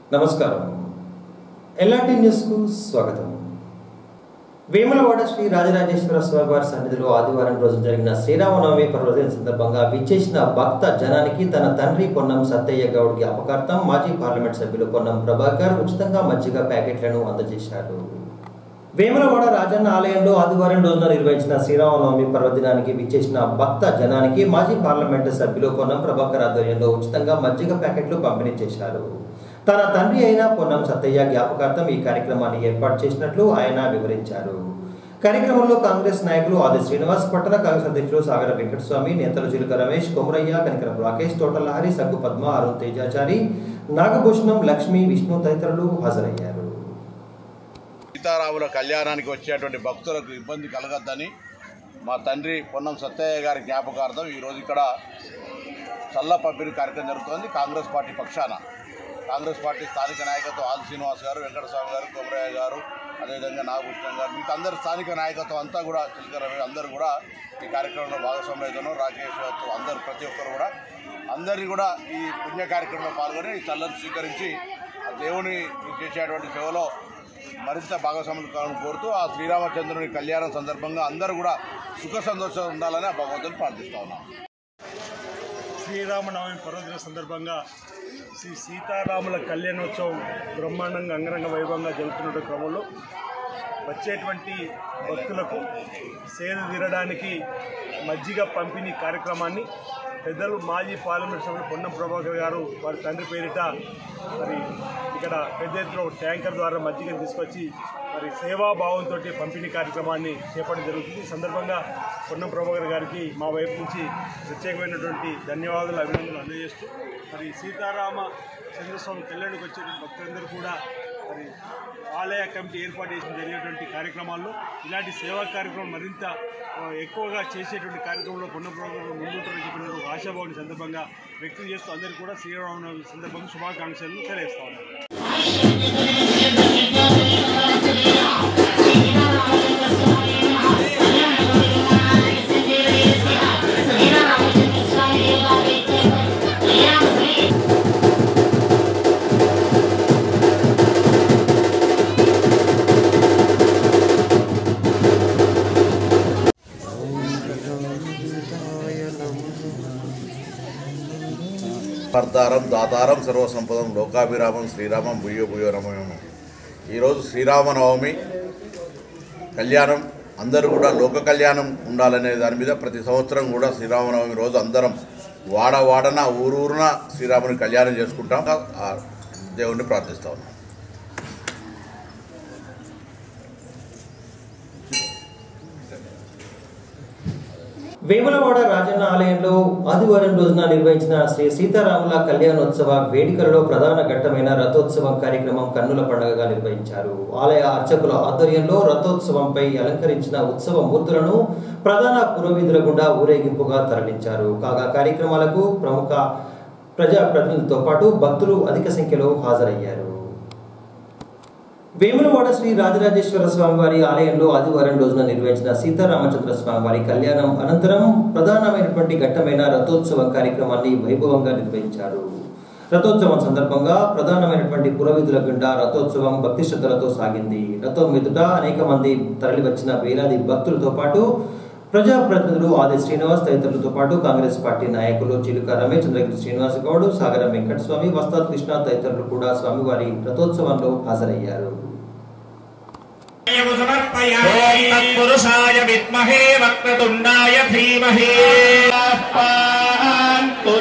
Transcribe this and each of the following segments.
నమస్కారం ఎల్ఆర్టీ న్యూస్కు స్వాగతం వేములవాడ శ్రీ రాజరాజేశ్వర స్వామి వారి సన్నిధిలో ఆదివారం రోజు జరిగిన శ్రీరామనవమి పర్వదిన సందర్భంగా విచ్చేసిన భక్త జనానికి తన తండ్రి పొన్నం సత్తయ్య గౌడ్ జ్ఞాపకార్థం మాజీ పార్లమెంట్ సభ్యులు పొన్నం ప్రభాకర్ ఉచితంగా మజ్జిగ ప్యాకెట్లను అందజేశారు వేములవాడ రాజన్న ఆలయంలో ఆదివారం రోజున నిర్వహించిన శ్రీరామనవమి పర్వదినానికి విచ్చేసిన భక్త జనానికి మాజీ పార్లమెంటు సభ్యులు పొన్నం ప్రభాకర్ ఆధ్వర్యంలో ఉచితంగా మజ్జిగ ప్యాకెట్లు పంపిణీ చేశారు తన తండ్రి అయిన పొన్నం సత్తయ్య జ్ఞాపకార్థం ఈ కార్యక్రమాన్ని ఏర్పాటు చేసినట్లు ఆయన వివరించారు కార్యక్రమంలో కాంగ్రెస్ నాయకులు ఆది శ్రీనివాస్ పట్టణ కాంగ్రెస్ అధ్యక్షులు సాగర వెంకటస్వామి నేతలు చిలుక రమేష్ కొమరయ్య కనికరం రాకేష్ తోటల హరి సగ్గు పద్మ అరుణ్ తేజాచారి నాగభూషణం లక్ష్మి విష్ణు తదితరులు హాజరయ్యారు సీతారాముల కళ్యాణానికి వచ్చేటువంటి భక్తులకు ఇబ్బంది కలగద్దని మా తండ్రి పొన్నం సత్తయ్య గారి జ్ఞాపకార్థం ఈరోజు ఇక్కడ చల్ల పంపిణీ కార్యక్రమం జరుగుతోంది కాంగ్రెస్ పార్టీ పక్షాన కాంగ్రెస్ పార్టీ స్థానిక నాయకత్వం ఆది శ్రీనివాస్ గారు వెంకటస్వామి గారు కొమరయ్య గారు అదేవిధంగా నాగభూషణం గారు మీకు అందరు స్థానిక నాయకత్వం అంతా కూడా చిలకర అందరూ కూడా ఈ కార్యక్రమంలో భాగస్వామ్యం రాకేష్ యాదవ్ అందరూ ప్రతి ఒక్కరు కూడా అందరినీ కూడా ఈ పుణ్య కార్యక్రమంలో పాల్గొని ఈ చల్లని స్వీకరించి ఆ దేవుని చేసేటువంటి సేవలో మరింత భాగస్వాములు కావాలని కోరుతూ ఆ శ్రీరామచంద్రుని కళ్యాణం సందర్భంగా అందరూ కూడా సుఖ సంతోషాలు ఉండాలని ఆ భగవంతుని ప్రార్థిస్తా ఉన్నాం శ్రీరామనవమి పర్వదిన సందర్భంగా శ్రీ సీతారాముల కళ్యాణోత్సవం బ్రహ్మాండంగా అంగరంగ వైభవంగా జరుగుతున్న క్రమంలో వచ్చేటువంటి భక్తులకు సేద తీరడానికి మజ్జిగ పంపిణీ కార్యక్రమాన్ని పెద్దలు మాజీ పార్లమెంట్ సభ్యులు పొన్నం ప్రభాకర్ గారు వారి తండ్రి పేరిట మరి ఇక్కడ పెద్ద ఎత్తున ఒక ట్యాంకర్ ద్వారా మజ్జిగను తీసుకొచ్చి మరి సేవాభావంతో పంపిణీ కార్యక్రమాన్ని చేపట్టడం జరుగుతుంది ఈ సందర్భంగా పొన్నం ప్రభాకర్ గారికి మా వైపు నుంచి ప్రత్యేకమైనటువంటి ధన్యవాదాలు అభినందనలు అందజేస్తూ మరి సీతారామ చంద్రస్వామి కళ్యాణ్కి వచ్చేటువంటి భక్తులందరూ కూడా మరి ఆలయ కమిటీ ఏర్పాటు చేసిన జరిగేటువంటి కార్యక్రమాల్లో ఇలాంటి సేవా కార్యక్రమం మరింత ఆ, ఎక్కువగా చేసేటువంటి కార్యక్రమంలో పొన్న ప్రోగ్రాంలో ముందుంటారని చెప్పిన ఒక ఆశాభావాన్ని సందర్భంగా వ్యక్తం చేస్తూ అందరికీ కూడా శ్రీరామనవమి సందర్భంగా శుభాకాంక్షలను తెలియజేస్తా ఉన్నాను కర్తారం దాతారం సర్వసంపదం లోకాభిరామం శ్రీరామం భూయో భూయో రమయమం ఈరోజు శ్రీరామనవమి కళ్యాణం అందరూ కూడా లోక కళ్యాణం ఉండాలనే దాని మీద ప్రతి సంవత్సరం కూడా శ్రీరామనవమి రోజు అందరం వాడ వాడన ఊరూరున శ్రీరాముని కళ్యాణం చేసుకుంటాం ఆ దేవుణ్ణి ప్రార్థిస్తా ఉన్నాం వేములవాడ రాజన్న ఆలయంలో ఆదివారం రోజున నిర్వహించిన శ్రీ సీతారాముల కళ్యాణోత్సవ వేడుకలలో ప్రధాన ఘట్టమైన రథోత్సవం కార్యక్రమం కన్నుల పండుగగా నిర్వహించారు ఆలయ అర్చకుల ఆధ్వర్యంలో రథోత్సవంపై అలంకరించిన ఉత్సవ మూర్తులను ప్రధాన పురోవిధుల గుండా ఊరేగింపుగా తరలించారు కాగా కార్యక్రమాలకు ప్రముఖ ప్రజాప్రతినిధులతో పాటు భక్తులు అధిక సంఖ్యలో హాజరయ్యారు వేములవాడ శ్రీ రాజరాజేశ్వర స్వామి వారి ఆలయంలో ఆదివారం రోజున నిర్వహించిన సీతారామచంద్ర స్వామి వారి కళ్యాణం అనంతరం ప్రధానమైనటువంటి ఘట్టమైన రథోత్సవం కార్యక్రమాన్ని వైభవంగా నిర్వహించారు రథోత్సవం సందర్భంగా ప్రధానమైనటువంటి పురవిధుల గుండా రథోత్సవం భక్తి శ్రద్ధలతో సాగింది రథం మీదుట అనేక మంది తరలివచ్చిన వేలాది భక్తులతో పాటు ప్రజాప్రతినిధులు ఆది శ్రీనివాస్ తదితరులతో పాటు కాంగ్రెస్ పార్టీ నాయకులు చిలుక రమేష్ చంద్రగిరి శ్రీనివాస గౌడ్ సాగర వెంకటస్వామి వస్తాద్ కృష్ణ తదితరులు కూడా స్వామివారి రథోత్సవంలో హాజరయ్యారు ఓం తత్పురుషాయ విద్మహే వక్రతుండాయ ధీమహి పాంతు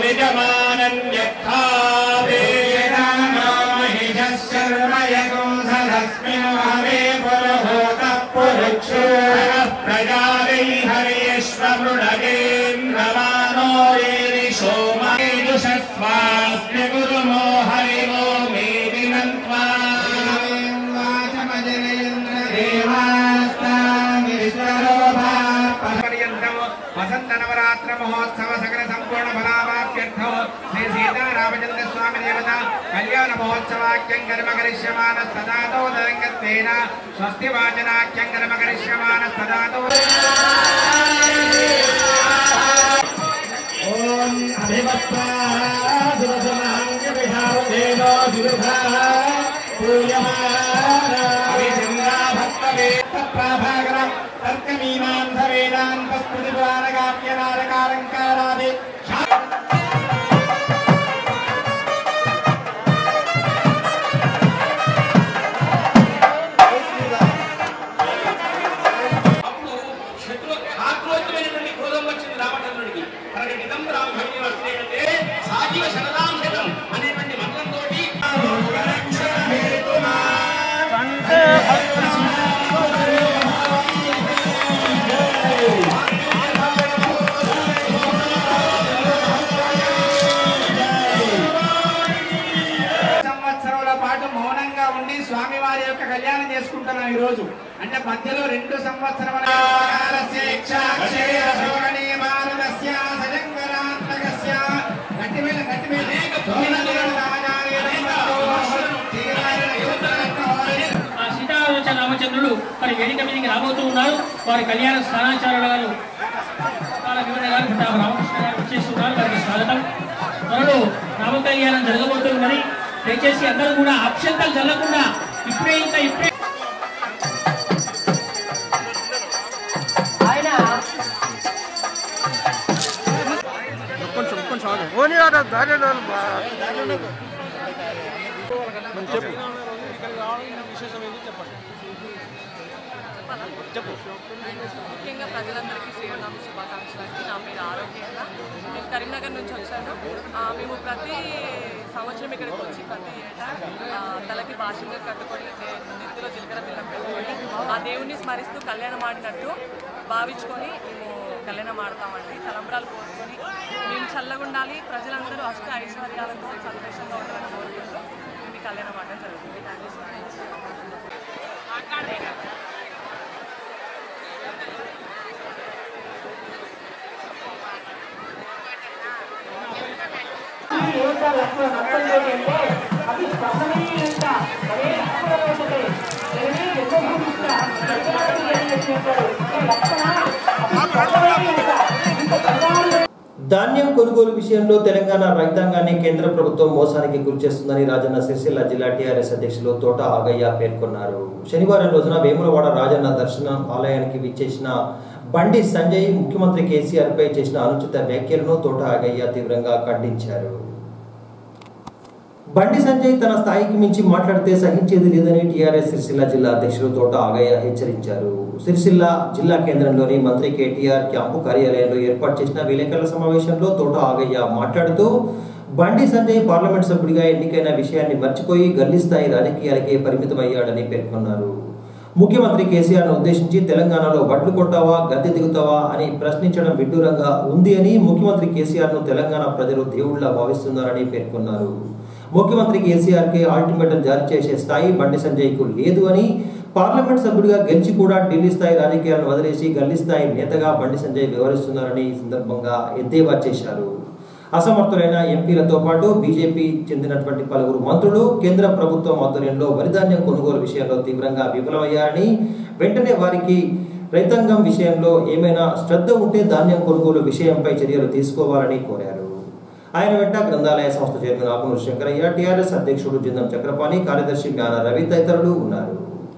స్వాస్మి గురుమో హరిమో మే వినంత్వా వసంత నవరాత్ర మహోత్సవ సకల సంపూర్ణ ఫలాభాప్యర్థో శ్రీ సీతారామచంద్ర స్వామి దేవత కళ్యాణ మహోత్సవాఖ్యం కర్మకరిష్యమాన తదాతో తరంగత్వేన స్వస్తి వాచనాఖ్యం కర్మకరిష్యమాన తదాతో ఓం అభివస్వా దురసమాంగ విహార దేవో దుర్ధా తర్కమీమాంసవేదాంతస్మృతిపురాణకావ్యనారకాలంకారాది అప్పుడు శత్రు ఆక్రోశమైనటువంటి క్రోధం వచ్చింది రామచంద్రుడికి మనకి నిజం రామభైని వస్తే సాజీవ శరదాం శతం అనేటువంటి మంత్రంతో సంవత్సరాల పాటు మౌనంగా ఉండి స్వామివారి యొక్క కళ్యాణం చేసుకుంటున్నాం ఈ రోజు అంటే మధ్యలో రెండు సంవత్సరముల గట్టిమేళ గట్టిమేళ ఆ సీతారామచంద్ర రామచంద్రుడు మరి వేదిక మీదకి రాబోతూ ఉన్నారు వారి కళ్యాణ స్థానాచార్యుల గారు చాలా వివరణ గారు పితామ రామకృష్ణ గారు వచ్చేస్తున్నారు వారికి స్వాగతం త్వరలో రామ కళ్యాణం జరగబోతున్నది దయచేసి అందరూ కూడా అక్షంతలు చల్లకుండా ఇప్పుడే ఇంకా ఇప్పుడే ముఖ్యంగా ప్రజలందరికీ శ్రీరామ శుభాకాంక్షలు అండి నా పేరు ఆరోగ్యంగా నేను కరీంనగర్ నుంచి వచ్చాను ఆ, మేము ప్రతి సంవత్సరం ఇక్కడికి వచ్చి ప్రతి ఏటా ఆ, తలకి భాషంగా కట్టుకొని నే- నెత్తిలో జీలకర్ర బెల్లం పెట్టుకొని ఆ దేవుణ్ణి స్మరిస్తూ కళ్యాణం ఆడినట్టు భావించుకొని మేము కళ్యాణం ఆడతామండి తలంబ్రాలు పోసుకొని మేము చల్లగా ఉండాలి ప్రజలందరూ అష్ట ఐశ్వర్యాలతో సంతోషంగా ఉండాలని కోరుకుంటూ ఇది కళ్యాణం ఆడడం జరుగుతుంది థ్యాంక్ యూ సో మచ్ ధాన్యం కొనుగోలు విషయంలో తెలంగాణ రైతాంగాన్ని కేంద్ర ప్రభుత్వం మోసానికి గురిచేస్తుందని రాజన్న సిరిసిల్ల జిల్లా టీఆర్ఎస్ అధ్యక్షులు తోట ఆగయ్య పేర్కొన్నారు శనివారం రోజున వేములవాడ రాజన్న దర్శన ఆలయానికి విచ్చేసిన బండి సంజయ్ ముఖ్యమంత్రి కేసీఆర్ పై చేసిన అనుచిత వ్యాఖ్యలను తోట ఆగయ్య తీవ్రంగా ఖండించారు బండి సంజయ్ తన స్థాయికి మించి మాట్లాడితే సహించేది లేదని టీఆర్ఎస్ సిరిసిల్ల జిల్లా అధ్యక్షులు తోట ఆగయ్య హెచ్చరించారు సిరిసిల్ల జిల్లా కేంద్రంలోని మంత్రి కేటీఆర్ క్యాంపు కార్యాలయంలో ఏర్పాటు చేసిన విలేకరుల సమావేశంలో తోట ఆగయ్య మాట్లాడుతూ బండి సంజయ్ పార్లమెంట్ సభ్యుడిగా ఎన్నికైన విషయాన్ని మర్చిపోయి గల్లీ స్థాయి రాజకీయాలకే పరిమితమయ్యాడని పేర్కొన్నారు ముఖ్యమంత్రి కేసీఆర్ను ఉద్దేశించి తెలంగాణలో వడ్లు కొట్టావా గద్దె దిగుతావా అని ప్రశ్నించడం విడ్డూరంగా ఉంది అని ముఖ్యమంత్రి కేసీఆర్ను తెలంగాణ ప్రజలు దేవుళ్లా భావిస్తున్నారని పేర్కొన్నారు ముఖ్యమంత్రి కేసీఆర్కి అల్టిమేటం జారీ చేసే స్థాయి బండి సంజయ్కు లేదు అని పార్లమెంట్ సభ్యుడిగా గెలిచి కూడా ఢిల్లీ స్థాయి రాజకీయాలను వదిలేసి గల్లీ స్థాయి నేతగా బండి సంజయ్ వ్యవహరిస్తున్నారని ఈ సందర్భంగా ఎద్దేవా చేశారు అసమర్థులైన ఎంపీలతో పాటు బీజేపీ చెందినటువంటి పలువురు మంత్రులు కేంద్ర ప్రభుత్వం ఆధ్వర్యంలో వరిధాన్యం కొనుగోలు విషయంలో తీవ్రంగా విఫలమయ్యారని వెంటనే వారికి రైతాంగం విషయంలో ఏమైనా శ్రద్ధ ఉంటే ధాన్యం కొనుగోలు విషయంపై చర్యలు తీసుకోవాలని కోరారు ఆయన వెంట గ్రంథాలయ సంస్థ చైర్మన్ ఆకునూరు శంకరయ్య టీఆర్ఎస్ అధ్యక్షుడు జిందం చక్రపాణి కార్యదర్శి జ్ఞాన రవి తదితరులు ఉన్నారు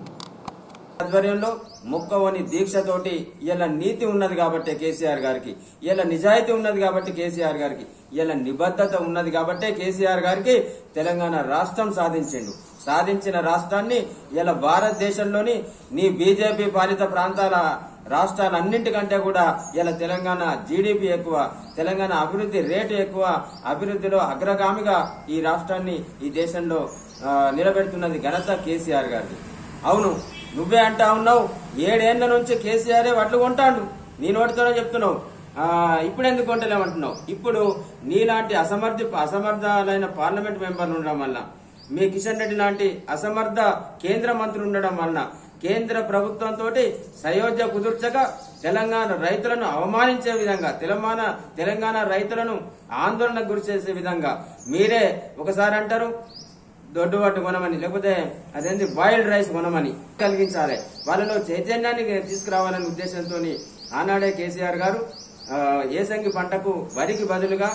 ఆధ్వర్యంలో మొక్కవని దీక్షతోటి ఇలా నీతి ఉన్నది కాబట్టి కేసీఆర్ గారికి ఇలా నిజాయితీ ఉన్నది కాబట్టి కేసీఆర్ గారికి ఇలా నిబద్ధత ఉన్నది కాబట్టే కేసీఆర్ గారికి తెలంగాణ రాష్ట్రం సాధించిండు సాధించిన రాష్ట్రాన్ని ఇలా భారతదేశంలోని నీ బీజేపీ పాలిత ప్రాంతాల రాష్ట్రాలన్నింటికంటే కూడా ఇలా తెలంగాణ జీడిపి ఎక్కువ తెలంగాణ అభివృద్ధి రేటు ఎక్కువ అభివృద్ధిలో అగ్రగామిగా ఈ రాష్ట్రాన్ని ఈ దేశంలో ఆ, నిలబెడుతున్నది ఘనత కేసీఆర్ గారిది అవును నువ్వే అంటా ఉన్నావు ఏడేళ్ల నుంచి కేసీఆర్ వడ్లు కొంటాడు నీ నోటితోనే చెప్తున్నావు ఆ, ఇప్పుడు ఎందుకు కొంటలేమంటున్నావు ఇప్పుడు నీలాంటి అసమర్థి అసమర్థాలైన పార్లమెంట్ మెంబర్లు ఉండడం వల్ల మీ కిషన్ రెడ్డి లాంటి అసమర్థ కేంద్ర మంత్రులు ఉండడం వలన కేంద్ర ప్రభుత్వంతో సయోధ్య కుదుర్చక తెలంగాణ రైతులను అవమానించే విధంగా తెలంగాణ తెలంగాణ రైతులను ఆందోళనకు గురి చేసే విధంగా మీరే ఒకసారి అంటారు దొడ్డు పట్టు కొనమని లేకపోతే అదేంటి బాయిల్డ్ రైస్ కొనమని కలిగించాలి వాళ్ళలో చైతన్యాన్ని తీసుకురావాలనే ఉద్దేశంతో ఆనాడే కేసీఆర్ గారు ఆ, ఏసంగి పంటకు వరికి బదులుగా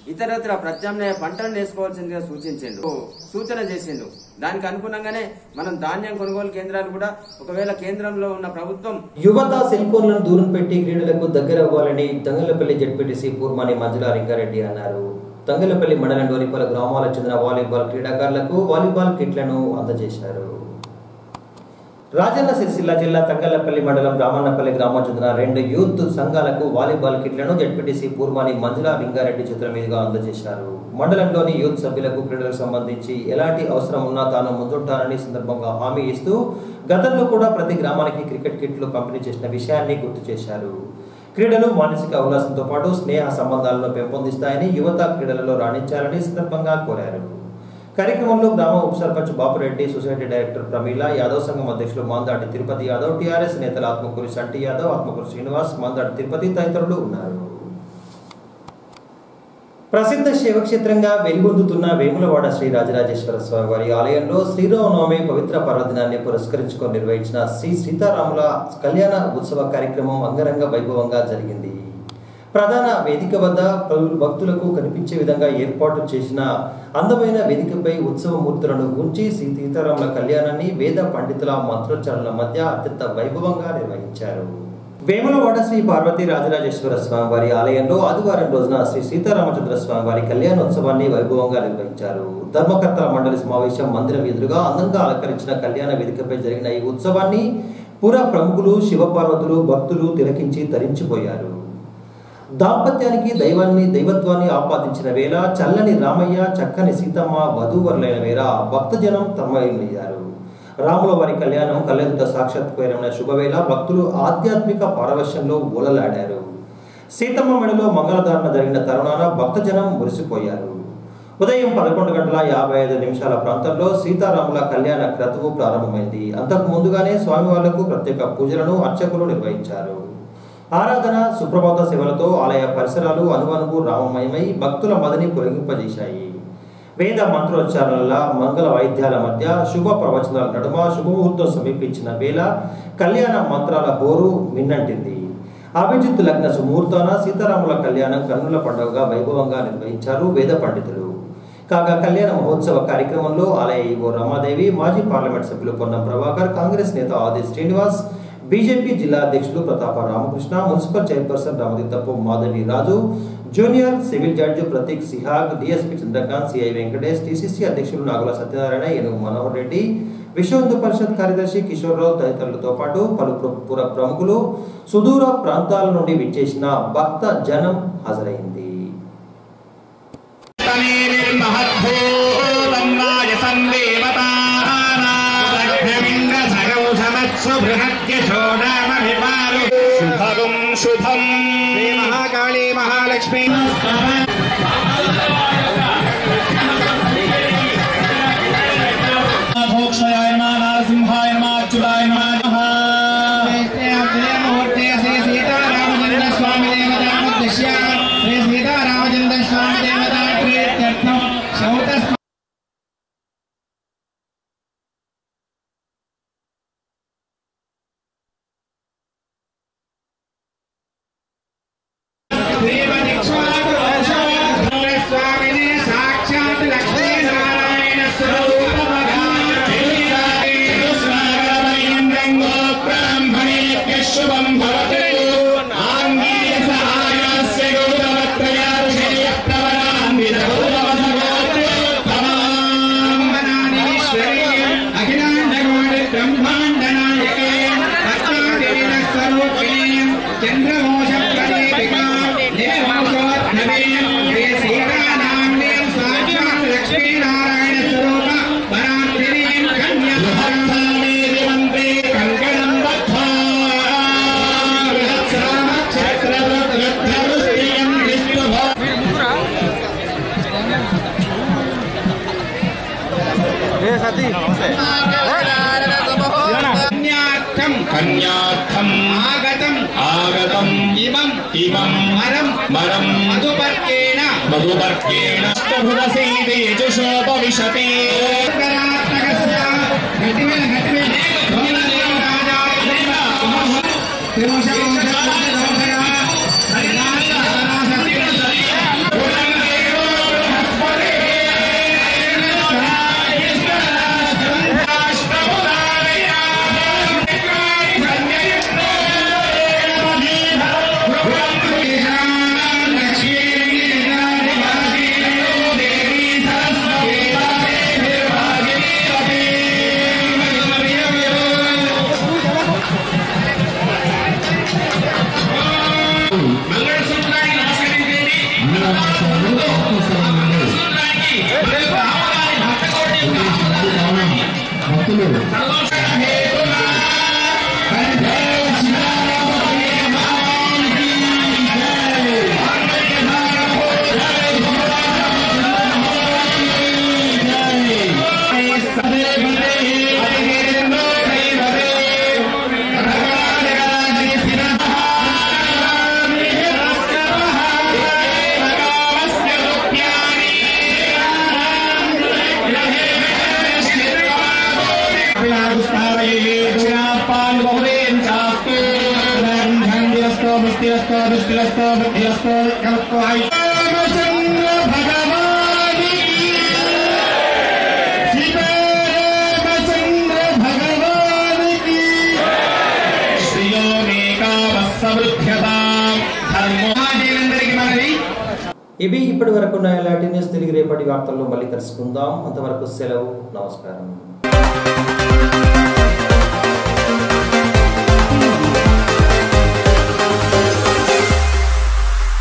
ఇతరత్ర ప్రత్యామ్నాయ పంటలను వేసుకోవాల్సిందిగా సూచించిండు సూచన చేసిండు దానికి అనుగుణంగానే మనం ధాన్యం కొనుగోలు కేంద్రాలు కూడా ఒకవేళ కేంద్రంలో ఉన్న ప్రభుత్వం యువత సెల్ ఫోన్లను దూరం పెట్టి క్రీడలకు దగ్గర అవ్వాలని తంగలపల్లి జడ్పీటీసీ పూర్మాని మంజుల లింగారెడ్డి అన్నారు తంగలపల్లి మండలంలోని పలు గ్రామాలకు చెందిన వాలీబాల్ క్రీడాకారులకు వాలీబాల్ కిట్లను అందజేశారు రాజన్న సిరిసిల్ల జిల్లా తంగలపల్లి మండలం రామన్నపల్లి గ్రామం చెందిన రెండు యూత్ సంఘాలకు వాలీబాల్ కిట్లను జడ్పీటీసీ పూర్మాని మంజుల లింగారెడ్డి చేతుల మీదుగా అందజేశారు మండలంలోని యూత్ సభ్యులకు క్రీడలకు సంబంధించి ఎలాంటి అవసరం ఉన్నా తాను ముందుంటానని సందర్భంగా హామీ ఇస్తూ గతంలో కూడా ప్రతి గ్రామానికి క్రికెట్ కిట్లు పంపిణీ చేసిన విషయాన్ని గుర్తు చేశారు క్రీడలు మానసిక ఉల్లాసంతో పాటు స్నేహ సంబంధాలను పెంపొందిస్తాయని యువత క్రీడలలో రాణించాలని సందర్భంగా కోరారు కార్యక్రమంలో గ్రామ ఉప సర్పంచ్ బాపురెడ్డి సొసైటీ డైరెక్టర్ ప్రమీల యాదవ్ సంఘం అధ్యక్షులు మాందాటి తిరుపతి యాదవ్ టీఆర్ఎస్ నేతలు ఆత్మకూరి సంటి యాదవ్ ఆత్మకూరి శ్రీనివాస్ మాందాటి తిరుపతి తదితరులు ఉన్నారు ప్రసిద్ధ శివక్షేత్రంగా వెలుగొందుతున్న వేములవాడ శ్రీ రాజరాజేశ్వర స్వామి వారి ఆలయంలో శ్రీరామనవమి పవిత్ర పర్వదినాన్ని పురస్కరించుకొని నిర్వహించిన శ్రీ సీతారాముల కళ్యాణ ఉత్సవ కార్యక్రమం అంగరంగ వైభవంగా జరిగింది ప్రధాన వేదిక వద్ద పలువురు భక్తులకు కనిపించే విధంగా ఏర్పాటు చేసిన అందమైన వేదికపై ఉత్సవ మూర్తులను ఉంచి శ్రీ సీతారాముల కళ్యాణాన్ని వేద పండితుల మంత్రోచ్చారణల మధ్య అత్యంత వైభవంగా నిర్వహించారు వేములవాడ శ్రీ పార్వతీ రాజరాజేశ్వర స్వామి వారి ఆలయంలో ఆదివారం రోజున శ్రీ సీతారామచంద్ర స్వామి వారి కళ్యాణోత్సవాన్ని వైభవంగా నిర్వహించారు ధర్మకర్తల మండలి సమావేశం మందిరం ఎదురుగా అందంగా అలంకరించిన కళ్యాణ వేదికపై జరిగిన ఈ ఉత్సవాన్ని పుర ప్రముఖులు శివపార్వతులు భక్తులు తిలకించి తరించిపోయారు దాంపత్యానికి దైవాన్ని దైవత్వాన్ని ఆపాదించిన వేళ చల్లని రామయ్య చక్కని సీతమ్మ వధూవరులైన వేళ భక్తజనం తన్మయమయ్యారు రాముల వారి కళ్యాణం కళ్ళెదుట సాక్షాత్కరమైన శుభవేళ భక్తులు ఆధ్యాత్మిక పారవశ్యంలో ఊలలాడారు సీతమ్మ మెడలో మంగళధారణ జరిగిన తరుణాన భక్తజనం మురిసిపోయారు ఉదయం పదకొండు గంటల యాభై ఐదు నిమిషాల ప్రాంతంలో సీతారాముల కళ్యాణ క్రతువు ప్రారంభమైంది అంతకు ముందుగానే స్వామివార్లకు ప్రత్యేక పూజలను అర్చకులు నిర్వహించారు ఆరాధన సుప్రభాత సేవలతో ఆలయ పరిసరాలు అనువనువు రామమయమై భక్తుల మదిని పొలగింపజేశాయి వేద మంత్రోచ్చారణల మంగళ వైద్యాల మధ్య శుభ ప్రవచనాల నడుమ శుభముహూర్తం సమీపించిన వేళ కళ్యాణ మంత్రాల హోరు మిన్నంటింది అభిజిత్ లగ్న సుముహూర్తాన సీతారాముల కళ్యాణం కన్నుల పండుగగా వైభవంగా నిర్వహించారు వేద పండితులు కాగా కళ్యాణ మహోత్సవ కార్యక్రమంలో ఆలయ ఈవో రమాదేవి మాజీ పార్లమెంట్ సభ్యులు పొన్నం ప్రభాకర్ కాంగ్రెస్ నేత ఆది శ్రీనివాస్ బీజేపీ జిల్లా అధ్యక్షులు ప్రతాప రామకృష్ణ మున్సిపల్ చైర్పర్సన్ రామదీతప్పు Madhavi Raju junior civil judge Prateek Sihag DSP Chandrakanth CI Venkatesh TCC అధ్యక్షులు నాగుల సత్యనారాయణ ఏనుగు మనోహర్ రెడ్డి విశ్వ హిందూ పరిషత్ కార్యదర్శి కిషోర్రావు తదితరులతో పాటు పలు ప్ర- పుర ప్రముఖులు సుదూర ప్రాంతాల నుండి విచ్చేసిన భక్త జనం హాజరైంది శుభం శుభం మహాకాళీ మహాలక్ష్మి మోక్షయాయ నమః నరసింహాయ నమః అచ్యుతాయ నమః ముహూర్తే శ్రీ సీతారామచంద్ర స్వామి దేవతాముద్దిశ్య శ్రీ సీతారామచంద్ర స్వామి దేవతా ప్రీత్యర్థం శౌత స్వామిని సాక్షాత్ లక్ష్మీ నారాయణ శుభం భవతి ఆంగీయ సహాయస్య చంద్రమోష ప్రదీపికా దేవోషోద్ధవీయం శ్రీ సీతానామ్నీయం సాక్షాత్ లక్ష్మీనారాయణ స్వరూప పరాత్రినీయం కన్యాం కంకణం బద్ధా క్షత్రవృద్ధరుష్టియం విష్ణుభా కన్యార్థం కన్యార్థం ఆగతం ఆగతం ఇమం ఇమం మరం మరం మధుపర్కేణ మధువర్గేణ అష్టభుజసీదేజుషోపవిశతి కరాత్మకస్య ఘటిమిల్ ఘటిమిల్ ధ్వనిలయం రాజాయ త్రిముషం ఇవి ఇప్పటి వరకు ఉన్న ఎలాంటి న్యూస్ తిరిగి రేపటి వార్తల్లో మళ్ళీ కలుసుకుందాం అంతవరకు సెలవు నమస్కారం